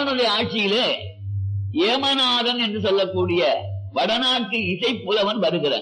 அவனுடைய ஆட்சியிலே ஏமநாதன் என்று சொல்லக்கூடிய வடநாட்டு இசை புலவன் வருகிறான்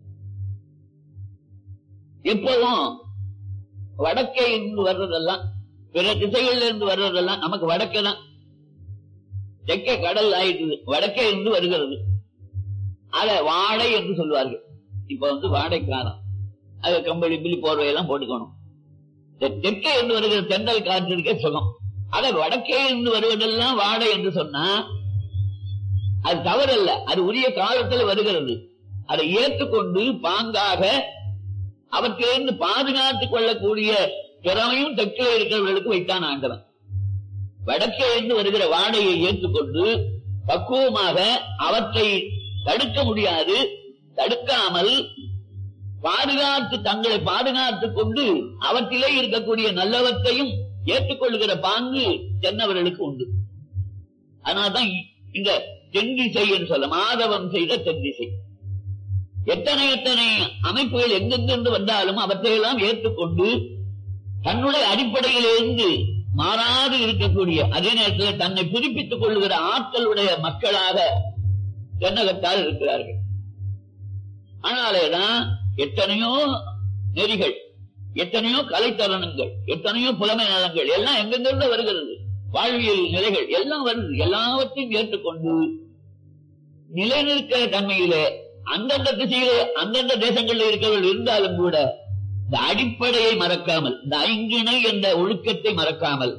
எப்போதும் வடக்கே இருந்து வர்றதெல்லாம் பிற திசைகள்ல இருந்து வர்றதெல்லாம் நமக்கு வடக்கே தான் தெற்கே கடல் ஆயிட்டுது வடக்கே இருந்து வருகிறது அத வாடை என்று சொல்வார்கள் இப்ப வந்து வாடைக்காலம் அது கம்பளி பில்லி போர்வையெல்லாம் போட்டுக்கணும் இந்த தெற்கே இருந்து வருகிற தென்றல் காற்றிற்கே சுகம் அத வடக்கே இருந்து வருவதெல்லாம் வாடை என்று சொன்னா அது தவறல்ல அது உரிய காலத்தில் வருகிறது அதை ஏற்றுக்கொண்டு பாங்காக அவற்றிலிருந்து பாதுகாத்துக் கொள்ளக்கூடிய திறமையும் தெற்கிலே இருக்கிறவர்களுக்கு வைத்தான் ஆண்டவன் வடக்கே இருந்து வருகிற வாடையை ஏற்றுக்கொண்டு பக்குவமாக அவற்றை தடுக்க முடியாது தடுக்காமல் பாதுகாத்து தங்களை பாதுகாத்துக் கொண்டு அவற்றிலே இருக்கக்கூடிய நல்லவற்றையும் ஏற்றுக்கொள்கிற பாங்கு தென்னவர்களுக்கு உண்டு அதனால்தான் இந்த தென்திசை என்று சொல்ல மாதவம் செய்த தென்திசை எத்தனை எத்தனை அமைப்புகள் எங்கெங்கிருந்து வந்தாலும் அவற்றையெல்லாம் ஏற்றுக்கொண்டு தன்னுடைய அடிப்படையிலிருந்து மாறாது இருக்கக்கூடிய அதே நேரத்தில் தன்னை புதுப்பித்துக் கொள்ளுகிற ஆற்றலுடைய மக்களாக தென்னகத்தால் இருக்கிறார்கள் ஆனாலேதான் எத்தனையோ நெறிகள் எத்தனையோ கலைத்தருணங்கள் எத்தனையோ புலமை நலங்கள் எல்லாம் எங்கெங்கிருந்து வருகிறது வாழ்வியல் நிலைகள் எல்லாம் வருது எல்லாவற்றையும் ஏற்றுக்கொண்டு நிலைநிற்கிற தன்மையிலே அந்தந்த திசையிலே அந்தந்த தேசங்களில் இருக்கிறவர்கள் இருந்தாலும் கூட இந்த அடிப்படையை மறக்காமல் இந்த ஐங்கிணை என்ற ஒழுக்கத்தை மறக்காமல்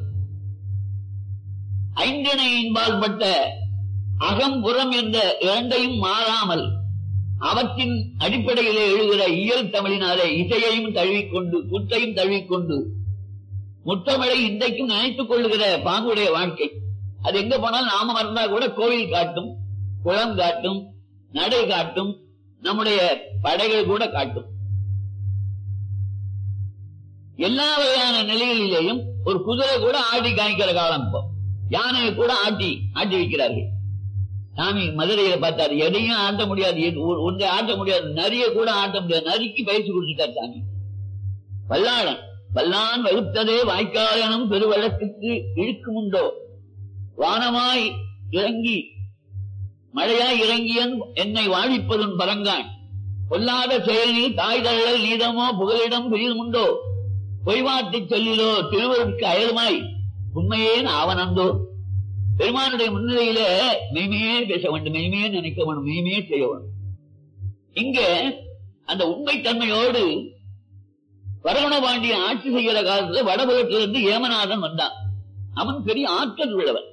ஐந்திணையின்பால் பட்ட அகம் புறம் என்ற இரண்டையும் மாறாமல் அவற்றின் அடிப்படையிலே எழுகிற இயல் தமிழினாலே இசையையும் தழுவிக்கொண்டு குத்தையும் தழுவிக்கொண்டு முத்தமிழை இன்றைக்கும் நினைத்துக் கொள்ளுகிற பாங்குடைய வாழ்க்கை அது எங்க போனாலும் நாம மறந்தா கூட கோவில் காட்டும் குளம் காட்டும் நடை காட்டும் நம்முடைய படைகள் கூட காட்டும் எல்லா வகையான நிலைகளிலேயும் ஒரு குதிரை கூட ஆட்டி காய்க்கிற காலம் இப்போ யானையை கூட ஆட்டி ஆட்டி வைக்கிறார்கள் சாமி மதுரையில பார்த்தாரு எதையும் ஆட்ட முடியாது எது- ஒ- ஒன்றை ஆட்ட முடியாது நரிய கூட ஆட்ட முடியாது நரிக்கு பயிற்சி கொடுத்துட்டார் சாமி வல்லாளன் வல்லான் வகுத்ததே வாய்க்காலனும் பெருவழக்குக்கு இழுக்குமுண்டோ வானமாய் இறங்கி மழையாய் இறங்கியன் என்னை வாழிப்பதும் பரங்கான் பொல்லாத செயலில் தாய் தழல் நீதமோ புகலிடம் பிரியுமுண்டோ பொய்வாட்டி சொல்லிலோ திருவருக்கு அயலுமாய் உண்மையேன் ஆவனந்தோ பெருமானுடைய முன்னிலையில மெய்மையே பேச வேண்டும் மெய்மையே நினைக்க வேண்டும் மெய்மையே செய்ய வேண்டும் இங்க அந்த உண்மைத்தன்மையோடு வரவண பாண்டியன் ஆட்சி செய்கிற காலத்துல வடபுலத்திலிருந்து ஏமநாதன் வந்தான் அவன் பெரிய ஆற்றல் உள்ளவன்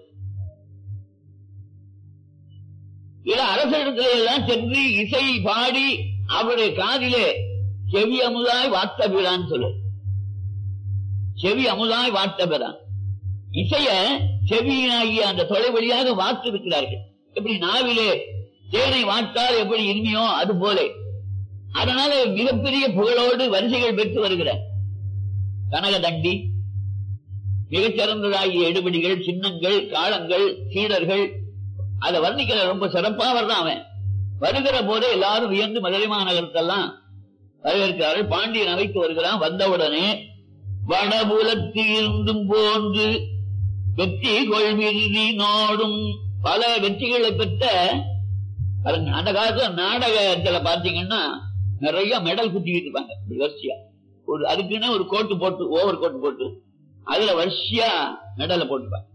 சில அரசிடத்திலே எல்லாம் சென்று இசை பாடி அவருடைய காதிலே செவி அமுதாய் வார்த்த பிறான்னு சொல்லு செவி அமுதாய் வார்த்த பிறான் இசைய செவியாகிய அந்த தொலை வழியாக வார்த்து இருக்கிறார்கள் எப்படி நாவிலே தேனை வார்த்தால் எப்படி இனிமையோ அது போல அதனால மிகப்பெரிய புகழோடு வரிசைகள் பெற்று வருகிறார் கனகதண்டி மிகச்சிறந்ததாகிய எடுபடிகள் சின்னங்கள் காலங்கள் சீடர்கள் அதை வர்ணிக்கிற ரொம்ப சிறப்பா வர்றான் அவன் வருகிற போதே எல்லாரும் வியந்து மதுரை மாநகரத்தெல்லாம் வரவேற்கிறார்கள் பாண்டியன் அவைக்கு வருகிறான் வந்தவுடனே வடபுலத்திலிருந்தும் போன்று வெற்றி கொள்விருதி நோடும் பல வெற்றிகளை பெற்ற பாருங்க, அந்த காலத்துல நாடகத்துல பாத்தீங்கன்னா நிறைய மெடல் குத்திக்கிட்டு இருப்பாங்க இப்படி வரிசையா ஒரு அதுக்குன்னு ஒரு கோட்டு போட்டு ஓவர் கோட் போட்டு அதுல வரிசையா மெடலை போட்டுப்பாங்க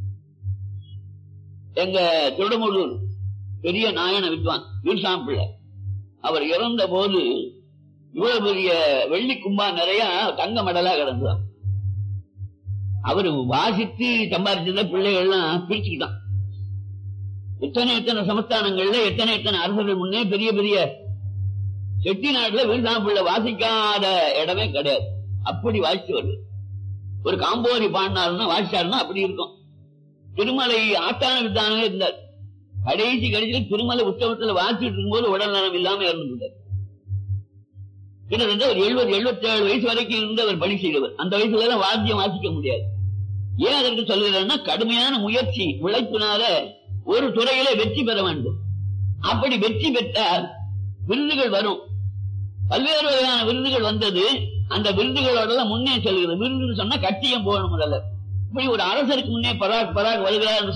எங்க திருடமுள்ளூர் பெரிய நாயன வித்வான் வீர்சாம் பிள்ளை அவர் இறந்த போது இவ்வளவு பெரிய வெள்ளி கும்பா நிறைய தங்க மெடலா கிடந்தான் அவர் வாசித்து சம்பாதிச்சத பிள்ளைகள்லாம் பிரிச்சுக்கிட்டான் எத்தனை எத்தனை சமஸ்தானங்கள்ல எத்தனை எத்தனை அரசர்கள் முன்னே பெரிய பெரிய செட்டி நாட்டுல வீழ்தான் பிள்ளை வாசிக்காத இடமே கிடையாது அப்படி வாசிச்சு வருது ஒரு காம்போரி பாடினாருன்னா வாசிச்சாருன்னா அப்படி இருக்கும் திருமலை ஆத்தான வித்தானே இருந்தார் கடைசி கடைசியில் திருமலை உற்சவத்துல வாசிட்டு இருக்கும்போது உடல் நலம் இல்லாம இறந்துட்டார் கிட்டத்தட்ட ஒரு எழுபது எழுபத்தி ஏழு வயசு வரைக்கும் இருந்து அவர் பணி செய்தவர் அந்த வயசுல எல்லாம் வாத்தியம் வாசிக்க முடியாது ஏன் அதற்கு சொல்கிறேன்னா கடுமையான முயற்சி உழைப்பினால ஒரு துறையில வெற்றி பெற வேண்டும் அப்படி வெற்றி பெற்றால் விருதுகள் வரும் பல்வேறு வகையான விருதுகள் வந்தது அந்த விருதுகளோட எல்லாம் முன்னே செல்கிறது விருதுன்னு சொன்னா கட்டியம் போகணும் முதல்ல இப்படி ஒரு அரசருக்கு முன்னே பராக் பராக் வருகிறார் என்று